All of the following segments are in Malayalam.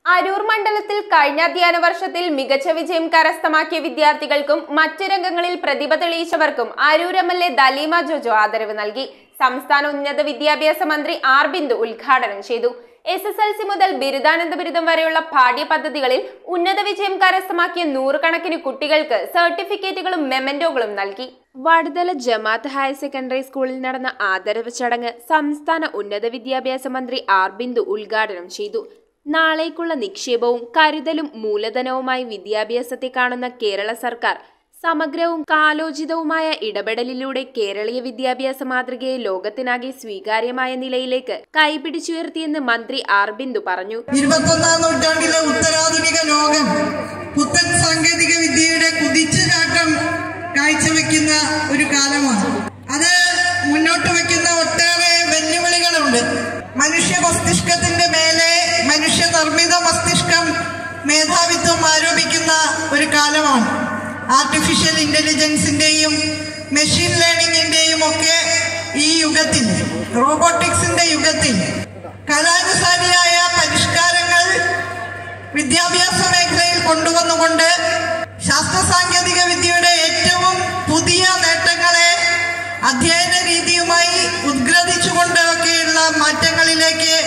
അരൂർ മണ്ഡലത്തിൽ കഴിഞ്ഞ അധ്യയന വർഷത്തിൽ മികച്ച വിജയം കരസ്ഥമാക്കിയ വിദ്യാർത്ഥികൾക്കും മറ്റു രംഗങ്ങളിൽ പ്രതിഭ തെളിയിച്ചവർക്കും Aroor M L A Daleema Jojo ആദരവ് നൽകി സംസ്ഥാന ഉന്നത വിദ്യാഭ്യാസ മന്ത്രി ആർ ബിന്ദു ഉദ്ഘാടനം ചെയ്തു എസ് എസ് എൽ സി മുതൽ ബിരുദാനന്ദ ബിരുദം വരെയുള്ള പാഠ്യ പദ്ധതികളിൽ ഉന്നത വിജയം കരസ്ഥമാക്കിയ നൂറുകണക്കിന് കുട്ടികൾക്ക് സർട്ടിഫിക്കറ്റുകളും മെമന്റോകളും നൽകി വടുതല ജമാഅത്ത് ഹയർ സെക്കൻഡറി സ്കൂളിൽ നടന്ന ആദരവ് ചടങ്ങ് സംസ്ഥാന ഉന്നത വിദ്യാഭ്യാസ മന്ത്രി ആർ ബിന്ദു ഉദ്ഘാടനം ചെയ്തു നാളേക്കുള്ള നിക്ഷേപവും കരുതലും മൂലധനവുമായി വിദ്യാഭ്യാസത്തെ കാണുന്ന കേരള സർക്കാർ സമഗ്രവും കാലോചിതവുമായ ഇടപെടലിലൂടെ കേരളീയ വിദ്യാഭ്യാസ മാതൃകയെ ലോകത്തിനാകെ സ്വീകാര്യമായ നിലയിലേക്ക് കൈപിടിച്ചുയർത്തിയെന്ന് മന്ത്രി ആർ ബിന്ദു പറഞ്ഞു ഇരുപത്തൊന്നാം നൂറ്റാണ്ടിലെ ഉത്തരാധുനിക ലോകം പുത്തൻ സാങ്കേതിക വിദ്യയുടെ കുതിച്ചുചാട്ടം കാഴ്ചവെക്കുന്ന ഒരു കാലമാണ് അത് മുന്നോട്ട് വയ്ക്കുന്ന ഒട്ടേറെ വെല്ലുവിളികളുണ്ട് മനുഷ്യ മസ്തിഷ്കത്തിന്റെ മേലെ മനുഷ്യ നിർമ്മിത മസ്തിഷ്കം മേധാവിത്വം ആരോപിക്കുന്ന ഒരു കാലമാണ് ആർട്ടിഫിഷ്യൽ ഇന്റലിജൻസിന്റെയും മെഷീൻ ലേണിംഗിന്റെയും ഒക്കെ ഈ യുഗത്തിൽ റോബോട്ടിക്സിന്റെ യുഗത്തിൽ കലാനുസാരിയായ പരിഷ്കാരങ്ങൾ വിദ്യാഭ്യാസ മേഖലയിൽ കൊണ്ടുവന്നുകൊണ്ട് ശാസ്ത്ര സാങ്കേതിക വിദ്യയുടെ ഏറ്റവും പുതിയ നേട്ടങ്ങളെ അധ്യയന രീതിയുമായി ഉദ്ഗ്രഥിച്ചുകൊണ്ട് ഒക്കെയുള്ള മാറ്റങ്ങളിലേക്ക്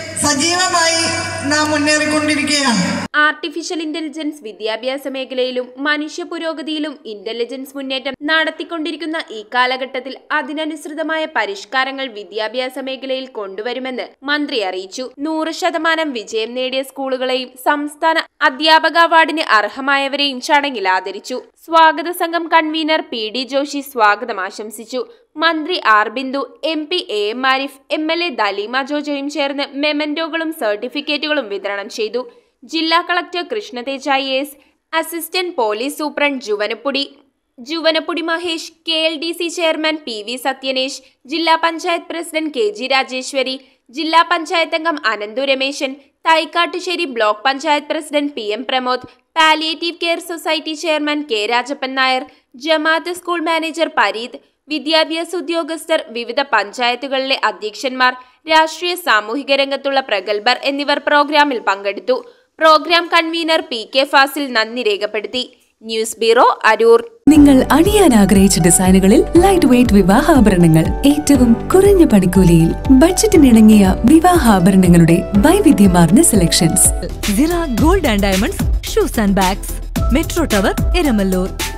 സജീവമായി നാം മുന്നേറിക്കൊണ്ടിരിക്കുകയാണ് ആർട്ടിഫിഷ്യൽ ഇന്റലിജൻസ് വിദ്യാഭ്യാസ മേഖലയിലും മനുഷ്യ പുരോഗതിയിലും ഇന്റലിജൻസ് മുന്നേറ്റം നടത്തിക്കൊണ്ടിരിക്കുന്ന ഈ കാലഘട്ടത്തിൽ അതിനനുസൃതമായ പരിഷ്കാരങ്ങൾ വിദ്യാഭ്യാസ മേഖലയിൽ കൊണ്ടുവരുമെന്ന് മന്ത്രി അറിയിച്ചു നൂറ് ശതമാനം വിജയം നേടിയ സ്കൂളുകളെയും സംസ്ഥാന അധ്യാപക അവാർഡിന് അർഹമായവരെയും ചടങ്ങിൽ ആദരിച്ചു സ്വാഗത സംഘം കൺവീനർ പി ഡി ജോഷി സ്വാഗതം ആശംസിച്ചു മന്ത്രി R Bindu M P A M Arif M L A Daleema ജോജോയും ചേർന്ന് മെമന്റോകളും സർട്ടിഫിക്കറ്റുകളും വിതരണം ചെയ്തു ജില്ലാ collector Krishnateja I S assistant police superintendent Juvanapudi Juvanapudi Mahesh K L D C chairman P V Satyanesh ജില്ലാ panchayat president K G Rajeshwari ജില്ലാ പഞ്ചായത്ത് അംഗം Ananthu Rameshan Thaikattussery block panchayat president P M Pramod palliative care society chairman K Rajappan Nair ജമാഅത്ത് സ്കൂൾ മാനേജർ പരീദ് വിദ്യാഭ്യാസ ഉദ്യോഗസ്ഥർ വിവിധ പഞ്ചായത്തുകളിലെ അധ്യക്ഷന്മാർ രാഷ്ട്രീയ സാമൂഹിക രംഗത്തുള്ള പ്രഗത്ഭർ എന്നിവർ പ്രോഗ്രാമിൽ പങ്കെടുത്തു programme convener P K Fazil നന്ദി രേഖപ്പെടുത്തി ന്യൂസ് ബ്യൂറോ അരൂർ നിങ്ങൾ അണിയാൻ ആഗ്രഹിച്ച ഡിസൈനുകളിൽ ലൈറ്റ് വെയ്റ്റ് വിവാഹാഭരണങ്ങൾ ഏറ്റവും കുറഞ്ഞ പണിക്കൂലിയിൽ ബഡ്ജറ്റിനിണങ്ങിയ വിവാഹാഭരണങ്ങളുടെ വൈവിധ്യമാർന്ന സെലക്ഷൻസ് സിറ gold and diamonds shoes and bags metro tower Eramallur